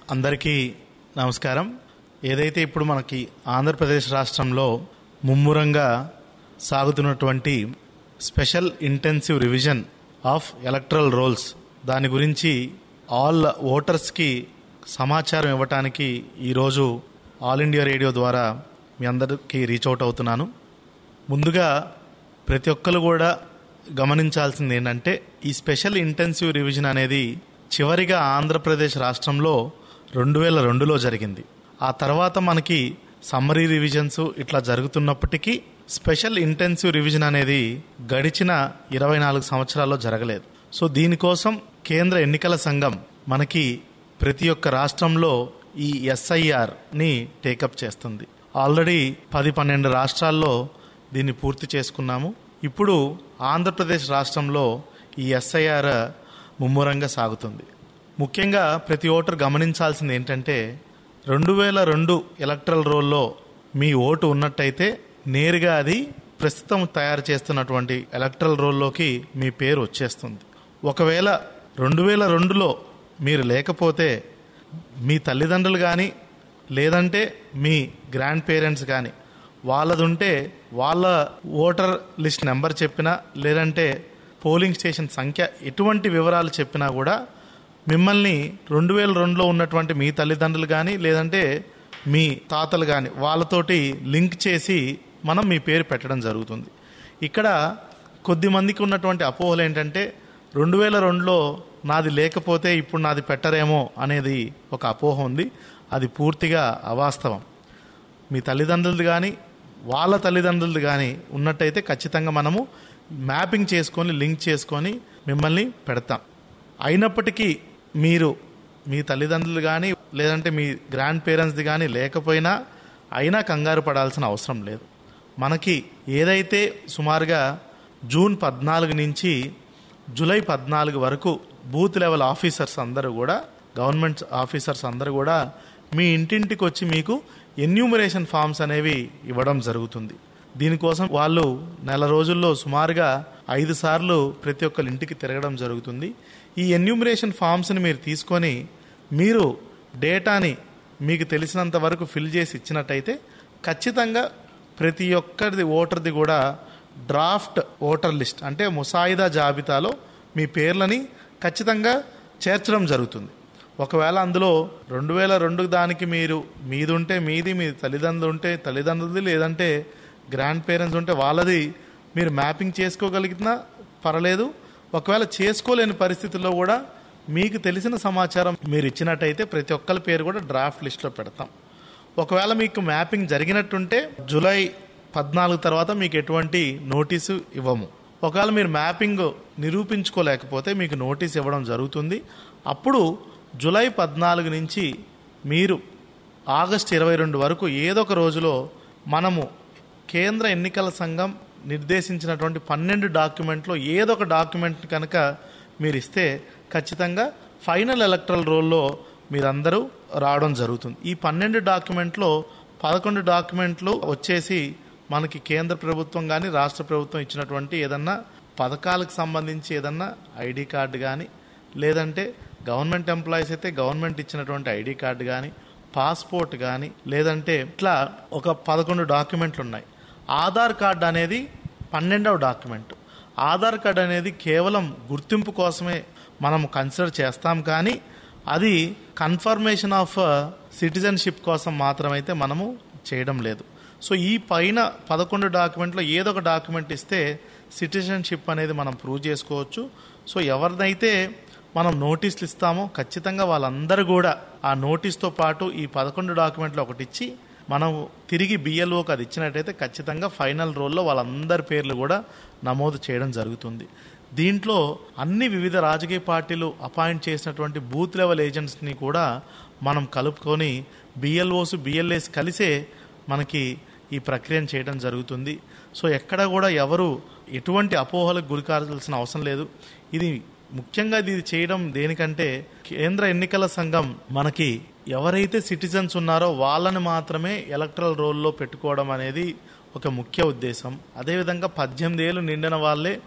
అందరికీ నమస్కారం ఏదైతే ఇప్పుడు మనకి ఆంధ్రప్రదేశ్ రాష్ట్రంలో ముమ్మురంగా సాగుతున్నటువంటి special intensive revision of electoral rolls దాని గురించి ఆల్ ఓటర్స్కి సమాచారం ఇవ్వటానికి ఈరోజు ఆల్ ఇండియా రేడియో ద్వారా మీ అందరికీ రీచ్ అవుట్ అవుతున్నాను ముందుగా ప్రతి ఒక్కరు కూడా గమనించాల్సింది ఏంటంటే ఈ స్పెషల్ ఇంటెన్సివ్ రివిజన్ అనేది చివరిగా ఆంధ్రప్రదేశ్ రాష్ట్రంలో రెండు వేల రెండులో జరిగింది ఆ తర్వాత మనకి సమ్మరీ రివిజన్స్ ఇట్లా జరుగుతున్నప్పటికీ స్పెషల్ ఇంటెన్సివ్ రివిజన్ అనేది గడిచిన ఇరవై నాలుగు సంవత్సరాల్లో జరగలేదు సో దీనికోసం కేంద్ర ఎన్నికల సంఘం మనకి ప్రతి ఒక్క రాష్ట్రంలో ఈ ఎస్ఐఆర్ ని టేకప్ చేస్తుంది ఆల్రెడీ పది పన్నెండు రాష్ట్రాల్లో దీన్ని పూర్తి చేసుకున్నాము ఇప్పుడు ఆంధ్రప్రదేశ్ రాష్ట్రంలో ఈ ఎస్ఐఆర్ ముమ్మరంగా సాగుతుంది ముఖ్యంగా ప్రతి ఓటర్ గమనించాల్సింది ఏంటంటే రెండు వేల రెండు ఎలక్ట్రల్ రోల్లో మీ ఓటు ఉన్నట్టయితే నేరుగా అది ప్రస్తుతం తయారు చేస్తున్నటువంటి ఎలక్ట్రల్ రోల్లోకి మీ పేరు వచ్చేస్తుంది ఒకవేళ రెండు వేల రెండులో మీరు లేకపోతే మీ తల్లిదండ్రులు కానీ లేదంటే మీ గ్రాండ్ పేరెంట్స్ కానీ వాళ్ళది ఉంటే వాళ్ళ ఓటర్ లిస్ట్ నెంబర్ చెప్పినా లేదంటే పోలింగ్ స్టేషన్ సంఖ్య ఎటువంటి వివరాలు చెప్పినా కూడా మిమ్మల్ని రెండు వేల రెండులో ఉన్నటువంటి మీ తల్లిదండ్రులు కానీ లేదంటే మీ తాతలు కానీ వాళ్ళతోటి లింక్ చేసి మనం మీ పేరు పెట్టడం జరుగుతుంది ఇక్కడ కొద్ది మందికి ఉన్నటువంటి అపోహలు ఏంటంటే రెండు వేల రెండులో నాది లేకపోతే ఇప్పుడు నాది పెట్టరేమో అనేది ఒక అపోహ ఉంది అది పూర్తిగా అవాస్తవం మీ తల్లిదండ్రులది కానీ వాళ్ళ తల్లిదండ్రులది కానీ ఉన్నట్టయితే ఖచ్చితంగా మనము మ్యాపింగ్ చేసుకొని లింక్ చేసుకొని మిమ్మల్ని పెడతాం అయినప్పటికీ మీరు మీ తల్లిదండ్రులు కానీ లేదంటే మీ గ్రాండ్ పేరెంట్స్ది కానీ లేకపోయినా అయినా కంగారు పడాల్సిన అవసరం లేదు మనకి ఏదైతే సుమారుగా జూన్ పద్నాలుగు నుంచి జూలై పద్నాలుగు వరకు బూత్ లెవెల్ ఆఫీసర్స్ అందరూ కూడా గవర్నమెంట్ ఆఫీసర్స్ అందరూ కూడా మీ ఇంటింటికి వచ్చి మీకు ఎన్యూమరేషన్ ఫామ్స్ అనేవి ఇవ్వడం జరుగుతుంది దీనికోసం వాళ్ళు నెల రోజుల్లో సుమారుగా ఐదు సార్లు ప్రతి ఒక్కరి ఇంటికి తిరగడం జరుగుతుంది ఈ ఎన్యూమరేషన్ ఫామ్స్ని మీరు తీసుకొని మీరు డేటాని మీకు తెలిసినంత వరకు ఫిల్ చేసి ఇచ్చినట్టయితే ఖచ్చితంగా ప్రతి ఒక్కరిది ఓటర్ది కూడా డ్రాఫ్ట్ ఓటర్ లిస్ట్ అంటే ముసాయిదా జాబితాలో మీ పేర్లని ఖచ్చితంగా చేర్చడం జరుగుతుంది ఒకవేళ అందులో రెండు వేల రెండు దానికి మీరు మీది ఉంటే మీది మీ తల్లిదండ్రులు ఉంటే తల్లిదండ్రులది లేదంటే గ్రాండ్ పేరెంట్స్ ఉంటే వాళ్ళది మీరు మ్యాపింగ్ చేసుకోగలిగినా పర్లేదు ఒకవేళ చేసుకోలేని పరిస్థితుల్లో కూడా మీకు తెలిసిన సమాచారం మీరు ఇచ్చినట్టయితే ప్రతి ఒక్కరి పేరు కూడా డ్రాఫ్ట్ లిస్ట్లో పెడతాం ఒకవేళ మీకు మ్యాపింగ్ జరిగినట్టుంటే జూలై పద్నాలుగు తర్వాత మీకు ఎటువంటి నోటీసు ఇవ్వము ఒకవేళ మీరు మ్యాపింగ్ నిరూపించుకోలేకపోతే మీకు నోటీస్ ఇవ్వడం జరుగుతుంది అప్పుడు జూలై పద్నాలుగు నుంచి మీరు ఆగస్ట్ ఇరవై రెండు వరకు ఏదో ఒక రోజులో మనము కేంద్ర ఎన్నికల సంఘం నిర్దేశించినటువంటి పన్నెండు డాక్యుమెంట్లో ఏదో ఒక డాక్యుమెంట్ కనుక మీరు ఇస్తే ఖచ్చితంగా ఫైనల్ ఎలక్ట్రల్ రోల్లో మీరందరూ రావడం జరుగుతుంది ఈ పన్నెండు డాక్యుమెంట్లో పదకొండు డాక్యుమెంట్లు వచ్చేసి మనకి కేంద్ర ప్రభుత్వం కానీ రాష్ట్ర ప్రభుత్వం ఇచ్చినటువంటి ఏదన్నా పథకాలకు సంబంధించి ఏదన్నా ఐడి కార్డు కానీ లేదంటే గవర్నమెంట్ ఎంప్లాయీస్ అయితే గవర్నమెంట్ ఇచ్చినటువంటి ఐడి కార్డు కానీ పాస్పోర్ట్ కానీ లేదంటే ఇట్లా ఒక పదకొండు డాక్యుమెంట్లు ఉన్నాయి ఆధార్ కార్డు అనేది పన్నెండవ డాక్యుమెంట్ ఆధార్ కార్డు అనేది కేవలం గుర్తింపు కోసమే మనం కన్సిడర్ చేస్తాం కానీ అది కన్ఫర్మేషన్ ఆఫ్ సిటిజన్షిప్ కోసం మాత్రమైతే మనము చేయడం లేదు సో ఈ పైన పదకొండు డాక్యుమెంట్లో ఏదో ఒక డాక్యుమెంట్ ఇస్తే సిటిజన్షిప్ అనేది మనం ప్రూవ్ చేసుకోవచ్చు సో ఎవరినైతే మనం నోటీసులు ఇస్తామో ఖచ్చితంగా వాళ్ళందరూ కూడా ఆ నోటీస్తో పాటు ఈ పదకొండు డాక్యుమెంట్లు ఒకటి ఇచ్చి మనం తిరిగి బిఎల్ఓకి అది ఇచ్చినట్టయితే ఖచ్చితంగా ఫైనల్ రోల్లో వాళ్ళందరి పేర్లు కూడా నమోదు చేయడం జరుగుతుంది దీంట్లో అన్ని వివిధ రాజకీయ పార్టీలు అపాయింట్ చేసినటువంటి బూత్ లెవెల్ ఏజెంట్స్ని కూడా మనం కలుపుకొని బిఎల్ఓస్ బిఎల్ఏస్ కలిసే మనకి ఈ ప్రక్రియను చేయడం జరుగుతుంది సో ఎక్కడ కూడా ఎవరు ఎటువంటి అపోహలకు గురి కావాల్సిన అవసరం లేదు ఇది ముఖ్యంగా ఇది చేయడం దేనికంటే కేంద్ర ఎన్నికల సంఘం మనకి ఎవరైతే సిటిజన్స్ ఉన్నారో వాళ్ళని మాత్రమే ఎలక్ట్రల్ రోల్లో పెట్టుకోవడం అనేది ఒక ముఖ్య ఉద్దేశం అదేవిధంగా పద్దెనిమిది ఏళ్ళు నిండిన వాళ్ళే